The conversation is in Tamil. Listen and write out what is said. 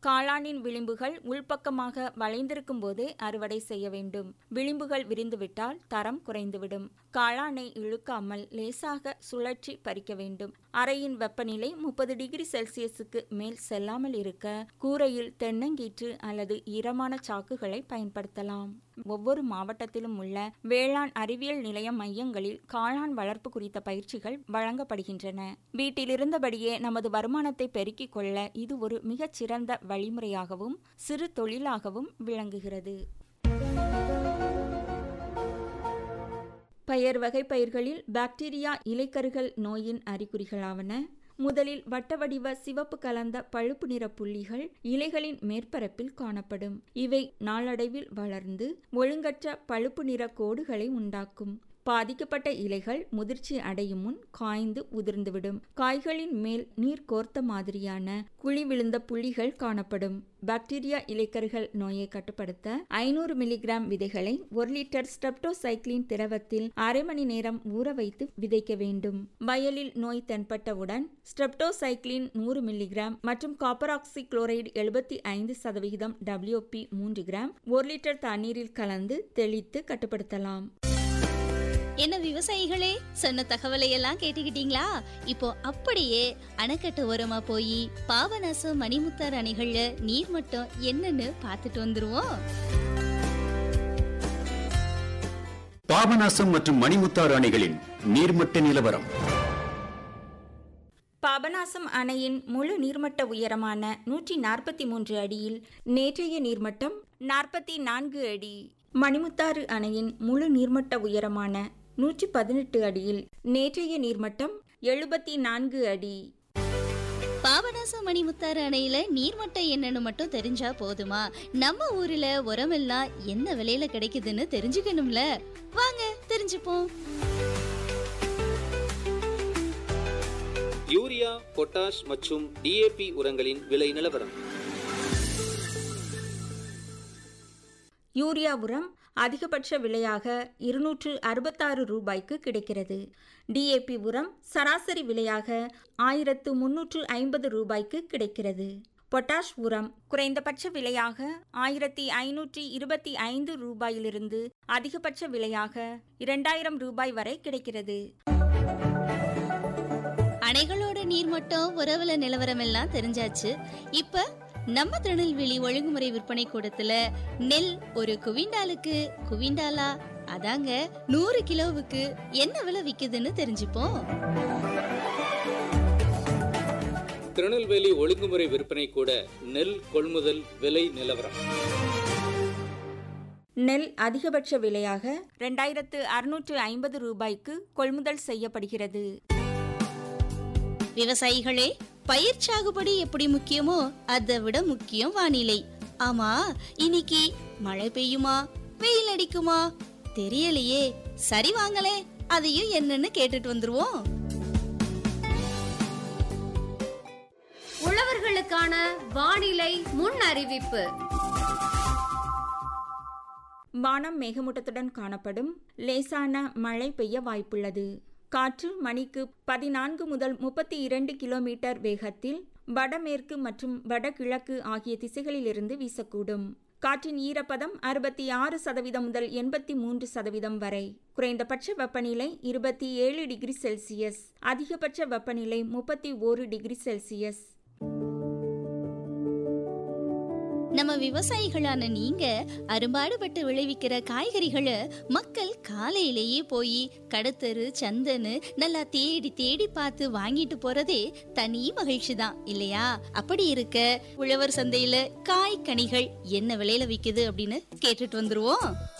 காளானின் விளிம்புகள் உள்பக்கமாக வளைந்திருக்கும் போதே அறுவடை செய்ய வேண்டும் விளிம்புகள் விரிந்துவிட்டால் தரம் குறைந்துவிடும் காளானை இழுக்காமல் லேசாக சுழற்றி பறிக்க வேண்டும் அறையின் வெப்பநிலை முப்பது டிகிரி செல்சியஸுக்கு மேல் செல்லாமல் இருக்க கூரையில் தென்னங்கீற்று அல்லது ஈரமான சாக்குகளை பயன்படுத்தலாம் ஒவ்வொரு மாவட்டத்திலும் உள்ள வேளாண் அறிவியல் நிலைய மையங்களில் காளான் வளர்ப்பு குறித்த பயிற்சிகள் வழங்கப்படுகின்றன வீட்டிலிருந்தபடியே நமது வருமானத்தை பெருக்கிக் கொள்ள இது ஒரு மிகச்சிறந்த வழிமுறையாகவும் சிறு தொழிலாகவும் விளங்குகிறது பயர் வகை பயிர்களில் பாக்டீரியா இலைக்கருகள் நோயின் அறிகுறிகளாவன முதலில் வட்ட வடிவ சிவப்பு கலந்த பழுப்பு நிற புள்ளிகள் இலைகளின் மேற்பரப்பில் காணப்படும் இவை நாளடைவில் வளர்ந்து ஒழுங்கற்ற பழுப்பு நிற கோடுகளை உண்டாக்கும் பாதிக்கப்பட்ட இலைகள் முதிர்ச்சி அடையும் முன் காய்ந்து உதிர்ந்துவிடும் காய்களின் மேல் நீர் கோர்த்த மாதிரியான குழி விழுந்த புள்ளிகள் காணப்படும் பாக்டீரியா இலைக்கருகள் நோயை கட்டுப்படுத்த ஐநூறு மில்லிகிராம் விதைகளை ஒரு லிட்டர் ஸ்டெப்டோசைக்ளின் திரவத்தில் அரை மணி நேரம் ஊற வைத்து விதைக்க வேண்டும் வயலில் நோய் தென்பட்டவுடன் ஸ்டெப்டோசைக்ளின் நூறு மில்லிகிராம் மற்றும் காப்பராக்சி குளோரைடு எழுபத்தி ஐந்து சதவிகிதம் டபிள்யூபி மூன்று கிராம் ஒரு லிட்டர் தண்ணீரில் கலந்து தெளித்து கட்டுப்படுத்தலாம் என்ன விவசாயிகளே சொன்ன தகவலை எல்லாம் கேட்டுக்கிட்டீங்களா இப்போ அப்படியே அணைக்கட்டு ஓரமா போய் பாபநாசம் மணிமுத்தார் அணைகள்ல நீர் மட்டம் என்னன்னு பார்த்துட்டு வந்துருவோம் பாபநாசம் மற்றும் மணிமுத்தாறு அணைகளின் நீர்மட்ட நிலவரம் பாபநாசம் அணையின் முழு நீர்மட்ட உயரமான நூற்றி நாற்பத்தி மூன்று அடியில் நேற்றைய நீர்மட்டம் நாற்பத்தி நான்கு அடி மணிமுத்தாறு அணையின் முழு நீர்மட்ட உயரமான நூற்றி பதினெட்டு அடியில் நேற்றைய நீர்மட்டம் எழுபத்தி நான்கு அடி பாபநாசம் மணிமுத்தாறு அணையில நீர்மட்டம் என்னன்னு மட்டும் தெரிஞ்சா போதுமா நம்ம ஊர்ல உரமெல்லாம் என்ன விலையில கிடைக்குதுன்னு தெரிஞ்சுக்கணும்ல வாங்க தெரிஞ்சுப்போம் யூரியா பொட்டாஷ் மற்றும் டிஏபி உரங்களின் விலை நிலவரம் யூரியா உரம் அதிகபட்ச விலையாக இருநூற்று அறுபத்தாறு ரூபாய்க்கு கிடைக்கிறது டிஏபி உரம் சராசரி விலையாக ஆயிரத்து முன்னூற்று ஐம்பது ரூபாய்க்கு கிடைக்கிறது பொட்டாஷ் உரம் குறைந்தபட்ச விலையாக ஆயிரத்தி ஐநூற்றி இருபத்தி ஐந்து ரூபாயிலிருந்து அதிகபட்ச விலையாக இரண்டாயிரம் ரூபாய் வரை கிடைக்கிறது அணைகளோட நீர்மட்டம் உறவுல நிலவரம் எல்லாம் தெரிஞ்சாச்சு இப்ப நம்ம திருநெல்வேலி ஒழுங்குமுறை விற்பனை கூடத்துல நெல் ஒரு குவிண்டாலுக்கு குவிண்டாலா அதாங்க நூறு கிலோவுக்கு என்ன விலை விக்குதுன்னு தெரிஞ்சுப்போம் திருநெல்வேலி ஒழுங்குமுறை விற்பனை கூட நெல் கொள்முதல் விலை நிலவரம் நெல் அதிகபட்ச விலையாக ரெண்டாயிரத்து அறுநூற்று ஐம்பது ரூபாய்க்கு கொள்முதல் செய்யப்படுகிறது விவசாயிகளே பயிர் சாகுபடி எப்படி முக்கியமோ அதை விட முக்கியம் வானிலை ஆமா இன்னைக்கு மழை பெய்யுமா வெயில் அடிக்குமா தெரியலையே சரி வாங்களே அதையும் என்னன்னு கேட்டுட்டு வந்துருவோம் உழவர்களுக்கான வானிலை முன் அறிவிப்பு வானம் மேகமூட்டத்துடன் காணப்படும் லேசான மழை பெய்ய வாய்ப்புள்ளது காற்று மணிக்கு பதினான்கு முதல் முப்பத்தி இரண்டு கிலோமீட்டர் வேகத்தில் வடமேற்கு மற்றும் வடகிழக்கு ஆகிய திசைகளிலிருந்து வீசக்கூடும் காற்றின் ஈரப்பதம் அறுபத்தி ஆறு சதவீதம் முதல் எண்பத்தி மூன்று சதவீதம் வரை குறைந்தபட்ச வெப்பநிலை இருபத்தி ஏழு டிகிரி செல்சியஸ் அதிகபட்ச வெப்பநிலை முப்பத்தி ஓரு டிகிரி செல்சியஸ் நம்ம விவசாயிகளான நீங்க அரும்பாடுபட்டு விளைவிக்கிற காய்கறிகளை மக்கள் காலையிலேயே போய் கடத்தரு சந்தன்னு நல்லா தேடி தேடி பார்த்து வாங்கிட்டு போறதே தனி மகிழ்ச்சி தான் இல்லையா அப்படி இருக்க உழவர் சந்தையில காய் கனிகள் என்ன விலையில விக்குது அப்படின்னு கேட்டுட்டு வந்துருவோம்